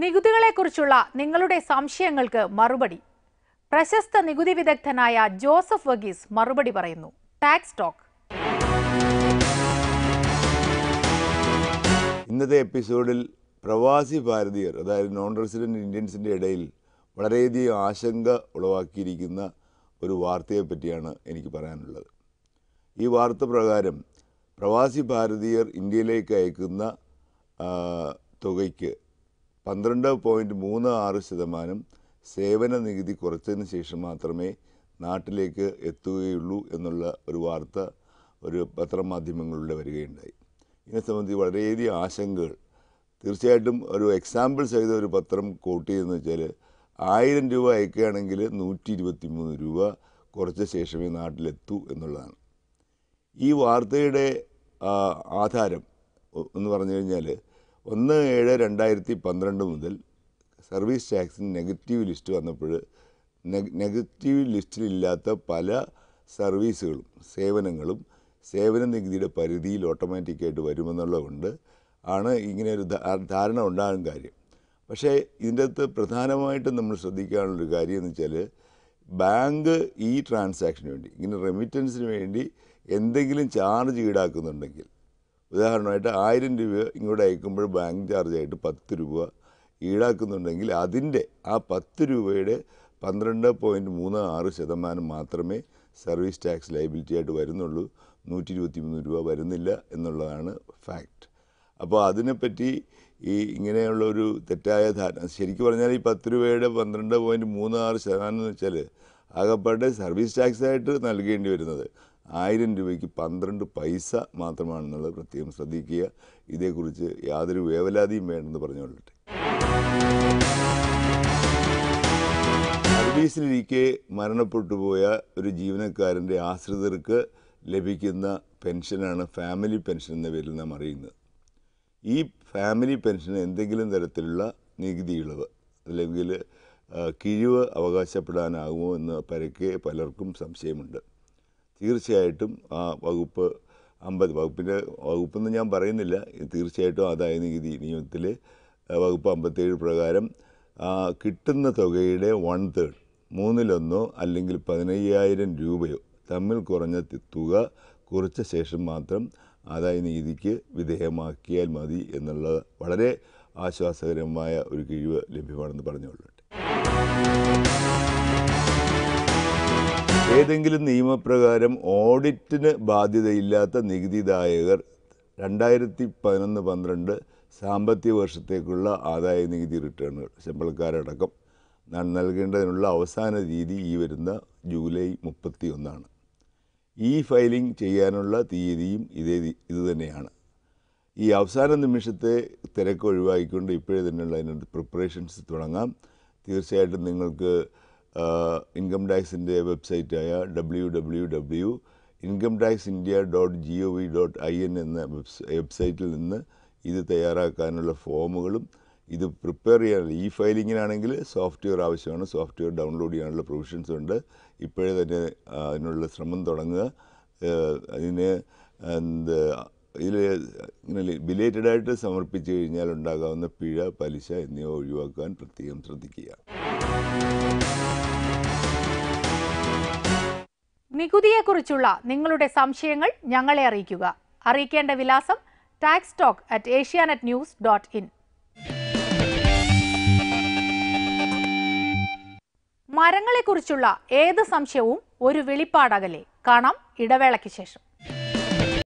നികുതികളെക്കുറിച്ചുള്ള നിങ്ങളുടെ സംശയങ്ങൾക്ക് മറുപടി പ്രശസ്ത നികുതി വിദഗ്ധനായ ജോസഫ് വഗീസ് മറുപടി പറയുന്നു ടാക്സ് ടോക്ക് ഇന്നത്തെ എപ്പിസോഡിൽ പ്രവാസി ഭാരതീയർ അതായത് നോൺ റെസിഡൻറ്റ് ഇന്ത്യൻസിൻ്റെ ഇടയിൽ വളരെയധികം ആശങ്ക ഉളവാക്കിയിരിക്കുന്ന ഒരു വാർത്തയെ പറ്റിയാണ് എനിക്ക് പറയാനുള്ളത് ഈ വാർത്ത പ്രകാരം പ്രവാസി ഭാരതീയർ ഇന്ത്യയിലേക്ക് അയക്കുന്ന ആ, തുകയ്ക്ക് പന്ത്രണ്ട് പോയിൻറ്റ് മൂന്ന് ആറ് ശതമാനം സേവന നികുതി കുറച്ചതിന് ശേഷം മാത്രമേ നാട്ടിലേക്ക് എത്തുകയുള്ളൂ എന്നുള്ള ഒരു വാർത്ത ഒരു പത്രമാധ്യമങ്ങളിലൂടെ വരികയുണ്ടായി ഇതിനെ സംബന്ധിച്ച് വളരെയധികം ആശങ്കകൾ തീർച്ചയായിട്ടും ഒരു എക്സാമ്പിൾ സഹിതം ഒരു പത്രം കോട്ട് ചെയ്തെന്ന് വെച്ചാൽ ആയിരം രൂപ അയക്കുകയാണെങ്കിൽ നൂറ്റി ഇരുപത്തി മൂന്ന് രൂപ കുറച്ച ശേഷമേ നാട്ടിലെത്തൂ എന്നുള്ളതാണ് ഈ വാർത്തയുടെ ആ, ആധാരം ഒ- എന്ന് പറഞ്ഞു കഴിഞ്ഞാൽ ഒന്ന് ഏഴ് രണ്ടായിരത്തി പന്ത്രണ്ട് മുതൽ സർവീസ് ടാക്സിന് നെഗറ്റീവ് ലിസ്റ്റ് വന്നപ്പോൾ നെഗറ്റീവ് ലിസ്റ്റിലില്ലാത്ത പല സർവീസുകളും സേവനങ്ങളും സേവന നികുതിയുടെ പരിധിയിൽ ഓട്ടോമാറ്റിക്കായിട്ട് വരുമെന്നുള്ളതുകൊണ്ട് ആണ് ഇങ്ങനെ ഒരു ധാ- ധാരണ ഉണ്ടാകാൻ കാര്യം പക്ഷേ ഇതിൻ്റെ അകത്ത് പ്രധാനമായിട്ടും നമ്മൾ ശ്രദ്ധിക്കാനുള്ളൊരു കാര്യം എന്ന് വെച്ചാൽ ബാങ്ക് ഈ ട്രാൻസാക്ഷന് വേണ്ടി ഇങ്ങനെ റെമിറ്റൻസിന് വേണ്ടി എന്തെങ്കിലും ചാർജ് ഈടാക്കുന്നുണ്ടെങ്കിൽ ഉദാഹരണമായിട്ട് ആയിരം രൂപ ഇങ്ങോട്ട് അയക്കുമ്പോൾ ബാങ്ക് ചാർജായിട്ട് പത്ത് രൂപ ഈടാക്കുന്നുണ്ടെങ്കിൽ അതിൻ്റെ ആ പത്ത് രൂപയുടെ പന്ത്രണ്ട് പോയിൻറ്റ് മൂന്ന് ആറ് ശതമാനം മാത്രമേ സർവീസ് ടാക്സ് ലൈബിലിറ്റി ആയിട്ട് വരുന്നുള്ളൂ നൂറ്റി ഇരുപത്തി മൂന്ന് രൂപ വരുന്നില്ല എന്നുള്ളതാണ് ഫാക്റ്റ് അപ്പോൾ അതിനെപ്പറ്റി ഈ ഇങ്ങനെയുള്ള ഒരു തെറ്റായ ധാരണ ശരിക്കും പറഞ്ഞാൽ ഈ പത്ത് രൂപയുടെ പന്ത്രണ്ട് പോയിൻറ്റ് മൂന്ന് ആറ് ശതമാനം എന്ന് വെച്ചാൽ ആകപ്പാടെ സർവീസ് ടാക്സ് ആയിട്ട് നൽകേണ്ടി വരുന്നത് ആയിരം രൂപയ്ക്ക് പന്ത്രണ്ട് പൈസ മാത്രമാണെന്നുള്ളത് പ്രത്യേകം ശ്രദ്ധിക്കുക ഇതേക്കുറിച്ച് യാതൊരു വേവലാതിയും വേണ്ടെന്ന് പറഞ്ഞുകൊള്ളട്ടെ സർവീസിലിരിക്കെ മരണപ്പെട്ടു പോയ ഒരു ജീവനക്കാരൻ്റെ ആശ്രിതർക്ക് ലഭിക്കുന്ന പെൻഷനാണ് ഫാമിലി പെൻഷൻ എന്ന പേരിൽ നാം അറിയുന്നത് ഈ ഫാമിലി പെൻഷന് എന്തെങ്കിലും തരത്തിലുള്ള നികുതി ഇളവ് അല്ലെങ്കിൽ ആ, കിഴിവ് അവകാശപ്പെടാനാകുമോ എന്ന് പരക്കെ പലർക്കും സംശയമുണ്ട് തീർച്ചയായിട്ടും ആ വകുപ്പ് അമ്പത് വകുപ്പിൻ്റെ വകുപ്പെന്ന് ഞാൻ പറയുന്നില്ല ഇത് തീർച്ചയായിട്ടും ആദായ നികുതി നിയമത്തിൽ വകുപ്പ് അമ്പത്തേഴ് പ്രകാരം ആ, കിട്ടുന്ന തുകയുടെ വൺ തേർഡ് മൂന്നിലൊന്നോ അല്ലെങ്കിൽ പതിനയ്യായിരം രൂപയോ തമ്മിൽ കുറഞ്ഞ തി- തുക കുറച്ച ശേഷം മാത്രം ആദായ നികുതിക്ക് വിധേയമാക്കിയാൽ മതി എന്നുള്ള വളരെ ആശ്വാസകരമായ ഒരു കിഴിവ് ലഭ്യമാണെന്ന് പറഞ്ഞുകൊള്ളട്ടെ ഏതെങ്കിലും നിയമപ്രകാരം ഓഡിറ്റിന് ബാധ്യതയില്ലാത്ത നികുതിദായകർ രണ്ടായിരത്തി പതിനൊന്ന് പന്ത്രണ്ട് സാമ്പത്തിക വർഷത്തേക്കുള്ള ആദായ നികുതി റിട്ടേണുകൾ ശമ്പളക്കാരടക്കം ന- നൽകേണ്ടതിനുള്ള അവസാന തീയതി ഈ വരുന്ന ജൂലൈ മുപ്പത്തി ഒന്നാണ് ഈ ഫയലിംഗ് ചെയ്യാനുള്ള തീയതിയും ഇതേ തീ- ഇത് തന്നെയാണ് ഈ അവസാന നിമിഷത്തെ തിരക്ക് ഒഴിവാക്കിക്കൊണ്ട് ഇപ്പോഴേ തന്നെയുള്ള അതിനുള്ള പ്രിപ്പറേഷൻസ് തുടങ്ങാം തീർച്ചയായിട്ടും നിങ്ങൾക്ക് ഇൻകം ടാക്സിൻ്റെ വെബ്സൈറ്റായ W W W income tax India dot G O V dot I N എന്ന വെബ്സ് വെബ്സൈറ്റിൽ നിന്ന് ഇത് തയ്യാറാക്കാനുള്ള ഫോമുകളും ഇത് പ്രിപ്പയർ ചെയ്യാനുള്ള ഈ ഫയലിങ്ങിനാണെങ്കിൽ സോഫ്റ്റ്വെയർ ആവശ്യമാണ് സോഫ്റ്റ്വെയർ ഡൗൺലോഡ് ചെയ്യാനുള്ള പ്രൊവിഷൻസ് ഉണ്ട് ഇപ്പോഴേ തന്നെ ആ, അതിനുള്ള ശ്രമം തുടങ്ങുക ഏഹ്, അതിന് എന്ത് ഇതിൽ ഇങ്ങനെ ബിലേറ്റഡ് ആയിട്ട് സമർപ്പിച്ചു കഴിഞ്ഞാൽ ഉണ്ടാകാവുന്ന പിഴ പലിശ എന്നിവ ഒഴിവാക്കാൻ പ്രത്യേകം ശ്രദ്ധിക്കുക നികുതിയെക്കുറിച്ചുള്ള നിങ്ങളുടെ സംശയങ്ങൾ ഞങ്ങളെ അറിയിക്കുക അറിയിക്കേണ്ട വിലാസം tax talk at Asianet news dot in മരങ്ങളെക്കുറിച്ചുള്ള ഏത് സംശയവും ഒരു വെളിപ്പാടകലെ കാണാം ഇടവേളയ്ക്ക് ശേഷം